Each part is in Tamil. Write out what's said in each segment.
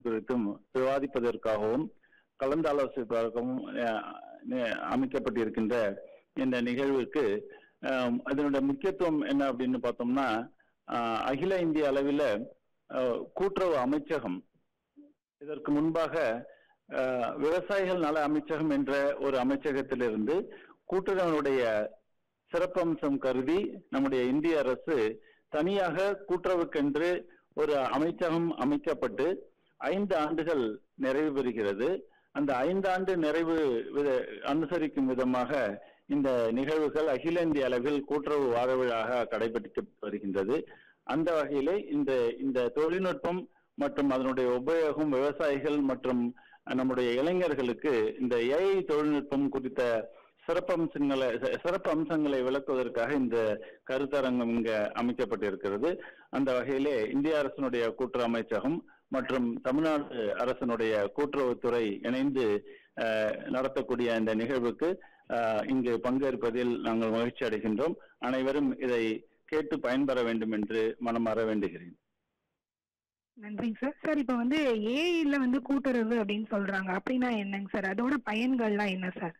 குறித்தும் விவாதிப்பதற்காகவும் கலந்தாலோசிப்பதற்காகவும் அஹ், நி- அமைக்கப்பட்டிருக்கின்ற இந்த நிகழ்வுக்கு அஹ், அதனுடைய முக்கியத்துவம் என்ன அப்படின்னு பார்த்தோம்னா அஹ், அகில இந்திய அளவில் அஹ், கூட்டுறவு அமைச்சகம் இதற்கு முன்பாக அஹ், விவசாயிகள் நல அமைச்சகம் என்ற ஒரு அமைச்சகத்திலிருந்து கூட்டுறவனுடைய சிறப்பம்சம் கருதி நம்முடைய இந்திய அரசு தனியாக கூட்டுறவுக்கென்று ஒரு அமைச்சகம் அமைக்கப்பட்டு ஐந்து ஆண்டுகள் நிறைவு பெறுகிறது அந்த ஐந்தாண்டு நிறைவு வித- அனுசரிக்கும் விதமாக இந்த நிகழ்வுகள் அகில இந்திய அளவில் கூட்டுறவு வார விழாக கடைபிடிக்கப்பட்டு வருகின்றது அந்த வகையிலே இந்த இந்த தொழில்நுட்பம் மற்றும் அதனுடைய உபயோகம் விவசாயிகள் மற்றும் நம்முடைய இளைஞர்களுக்கு இந்த ஏஐ தொழில்நுட்பம் குறித்த சிறப்பம்சங்களை சி- சிறப்பு அம்சங்களை விளக்குவதற்காக இந்த கருத்தரங்கம் இங்க அமைக்கப்பட்டிருக்கிறது அந்த வகையிலே இந்திய அரசினுடைய கூட்டுறவு அமைச்சகம் மற்றும் தமிழ்நாடு அரசினுடைய கூட்டுறவுத்துறை இணைந்து அஹ், நடத்தக்கூடிய இந்த நிகழ்வுக்கு அஹ், இங்கு பங்கேற்பதில் நாங்கள் மகிழ்ச்சி அடைகின்றோம் அனைவரும் இதை கேட்டு பயன்பெற வேண்டும் என்று மனமாற வேண்டுகிறேன் நன்றிங்க சார் சார் இப்போ வந்து ஏஐல வந்து கூட்டுறவு அப்படின்னு சொல்றாங்க அப்படின்னா என்னங்க சார் அதோட பயன்கள்லாம் என்ன சார்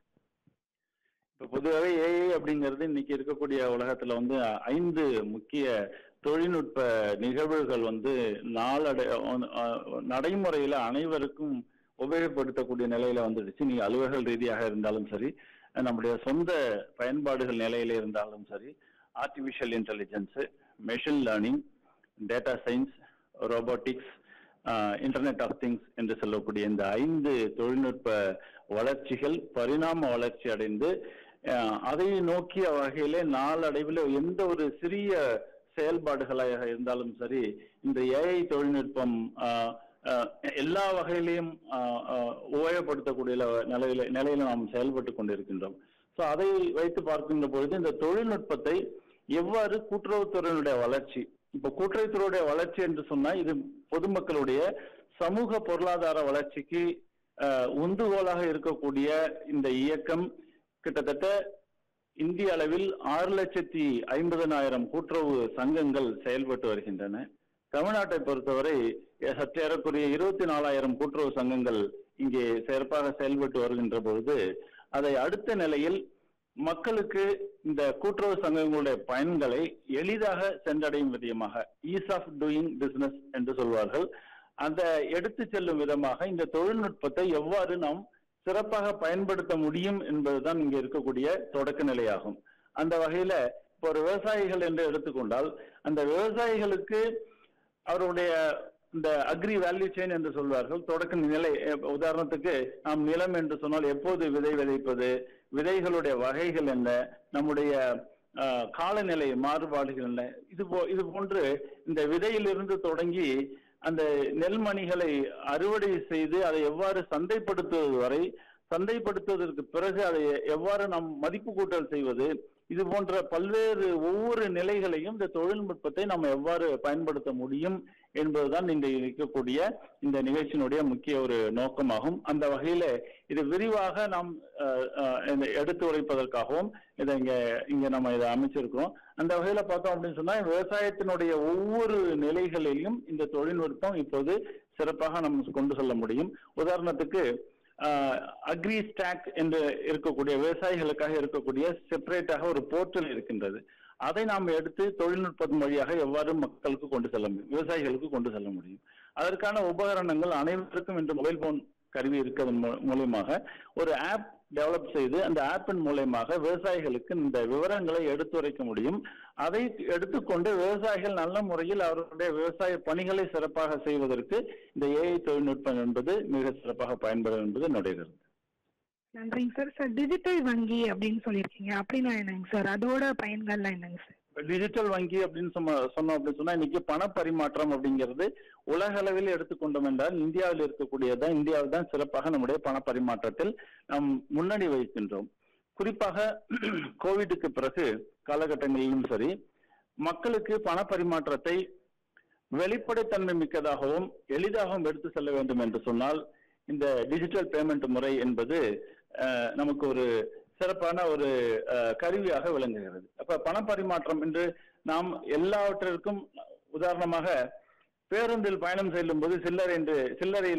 இப்ப பொதுவாகவே ஏஐ அப்படிங்கிறது இன்னைக்கு இருக்கக்கூடிய உலகத்துல வந்து ஐந்து முக்கிய தொழில்நுட்ப நிகழ்வுகள் வந்து நாளடை அஹ் நடைமுறையில அனைவருக்கும் உபயோகப்படுத்தக்கூடிய நிலையில வந்துடுச்சு நீ அலுவலக ரீதியாக இருந்தாலும் சரி நம்முடைய சொந்த பயன்பாடுகள் நிலையில இருந்தாலும் சரி artificial intelligence machine learning data science robotics internet of things என்று சொல்லக்கூடிய இந்த ஐந்து தொழில்நுட்ப வளர்ச்சிகள் பரிணாம வளர்ச்சி அடைந்து அஹ், அதை நோக்கிய வகையிலே நாளடைவில் எந்த ஒரு சிறிய செயல்பாடுகளாக இருந்தாலும் சரி இந்த ஏஐ தொழில்நுட்பம் அஹ், அஹ், எல்லா வகையிலையும் அஹ், அஹ், உபயோகப்படுத்தக்கூடிய ல- நிலையில நிலையில நாம் செயல்பட்டு கொண்டிருக்கின்றோம் ஸோ அதை வைத்து பார்க்கின்ற பொழுது இந்த தொழில்நுட்பத்தை எவ்வாறு கூட்டுறவுத்துறையினுடைய வளர்ச்சி இப்ப கூட்டுறவுத்துறையுடைய வளர்ச்சி என்று சொன்னா இது பொதுமக்களுடைய சமூக பொருளாதார வளர்ச்சிக்கு அஹ், உந்துகோலாக இருக்கக்கூடிய இந்த இயக்கம் கிட்டத்தட்ட இந்திய அளவில் ஆறு லட்சத்தி ஐம்பதனாயிரம் கூட்டுறவு சங்கங்கள் செயல்பட்டு வருகின்றன தமிழ்நாட்டை பொறுத்தவரை அஹ், சற்றேறக்குரிய இருபத்தி நாலாயிரம் கூட்டுறவு சங்கங்கள் இங்கே சிறப்பாக செயல்பட்டு வருகின்ற பொழுது அதை அடுத்த நிலையில் மக்களுக்கு இந்த கூட்டுறவு சங்கங்களுடைய பயன்களை எளிதாக சென்றடையும் விதமாக ஈஸ் ஆஃப் டூயிங் பிசினஸ் என்று சொல்வார்கள் அந்த எடுத்து செல்லும் விதமாக இந்த தொழில்நுட்பத்தை எவ்வாறு நாம் சிறப்பாக பயன்படுத்த முடியும் என்பதுதான் இங்க இருக்கக்கூடிய தொடக்க நிலையாகும் அந்த வகையில இப்போ ஒரு விவசாயிகள் என்று எடுத்துக்கொண்டால் அந்த விவசாயிகளுக்கு அவருடைய இந்த அக்ரி வேல்யூ செயின் என்று சொல்வார்கள் தொடக்க நிலை அஹ் உதாரணத்துக்கு நாம் நிலம் என்று சொன்னால் எப்போது விதை விதைப்பது விதைகளுடைய வகைகள் என்ன நம்முடைய அஹ், காலநிலை மாறுபாடுகள் என்ன இது போ இது போன்று இந்த விதையிலிருந்து தொடங்கி அந்த நெல்மணிகளை அறுவடை செய்து அதை எவ்வாறு சந்தைப்படுத்துவது வரை சந்தைப்படுத்துவதற்கு பிறகு அதை எவ்வாறு நாம் மதிப்பு கூட்டல் செய்வது இது போன்ற பல்வேறு ஒவ்வொரு நிலைகளையும் இந்த தொழில்நுட்பத்தை நாம் எவ்வாறு பயன்படுத்த முடியும் என்பதுதான் இந்த இருக்கக்கூடிய இந்த நிகழ்ச்சியினுடைய முக்கிய ஒரு நோக்கமாகும் அந்த வகையில இது விரிவாக நாம் அஹ், அஹ், இந்த எடுத்து உரைப்பதற்காகவும் இதை இங்க இங்க நம்ம இதை அமைச்சிருக்கிறோம் அந்த வகையில பார்த்தோம் அப்படின்னு சொன்னா விவசாயத்தினுடைய ஒவ்வொரு நிலைகளிலும் இந்த தொழில்நுட்பம் இப்போது சிறப்பாக நம்ம கொண்டு செல்ல முடியும் உதாரணத்துக்கு அக்ரி ஸ்டாக் என்று இருக்கக்கூடிய விவசாயிகளுக்காக இருக்கக்கூடிய செப்பரேட்டாக ஒரு போர்ட்டல் இருக்கின்றது அதை நாம் எடுத்து தொழில்நுட்பத்தின் வழியாக எவ்வாறு மக்களுக்கு கொண்டு செல்ல முடியும் விவசாயிகளுக்கு கொண்டு செல்ல முடியும் அதற்கான உபகரணங்கள் அனைவருக்கும் இன்று மொபைல் போன் கருவி இருக்கிறதன் மூ- மூலியமாக ஒரு ஆப் டெவலப் செய்து அந்த ஆப்பின் மூலியமாக விவசாயிகளுக்கு இந்த விவரங்களை எடுத்துரைக்க முடியும் அதை எடுத்துக்கொண்டு விவசாயிகள் நல்ல முறையில் அவர்களுடைய விவசாய பணிகளை சிறப்பாக செய்வதற்கு இந்த ஏஐ தொழில்நுட்பம் என்பது மிக சிறப்பாக பயன்படும் என்பது என்னுடைய கருத்து நன்றிங்க சார் சார் டிஜிட்டல் வங்கி அப்படின்னு சொல்லியிருக்கீங்க அப்படின்னா என்னங்க சார் அதோட பயன்கள்லாம் என்னங்க சார் டிஜிட்டல் வங்கி அப்படின்னு சொன்ன சொன்னோம் அப்படின்னு சொன்னா இன்னைக்கு பண பரிமாற்றம் அப்படிங்கிறது உலக அளவில் எடுத்துக்கொண்டோம் என்றால் இந்தியாவில் இருக்கக்கூடியதான் இந்தியாவில் தான் சிறப்பாக நம்முடைய பண பரிமாற்றத்தில் நாம் முன்னணி வைக்கின்றோம் குறிப்பாக கோவிடுக்கு பிறகு காலகட்டங்களிலும் சரி மக்களுக்கு பண பரிமாற்றத்தை வெளிப்படைத்தன்மை மிக்கதாகவும் எளிதாகவும் எடுத்து செல்ல வேண்டும் என்று சொன்னால் இந்த டிஜிட்டல் பேமெண்ட் முறை என்பது அஹ், நமக்கு ஒரு சிறப்பான ஒரு அஹ், கருவியாக விளங்குகிறது அப்ப பண பரிமாற்றம் என்று நாம் எல்லாவற்றிற்கும் உதாரணமாக பேருந்தில் பயணம் செல்லும் போது சில்லறை என்று சில்லறை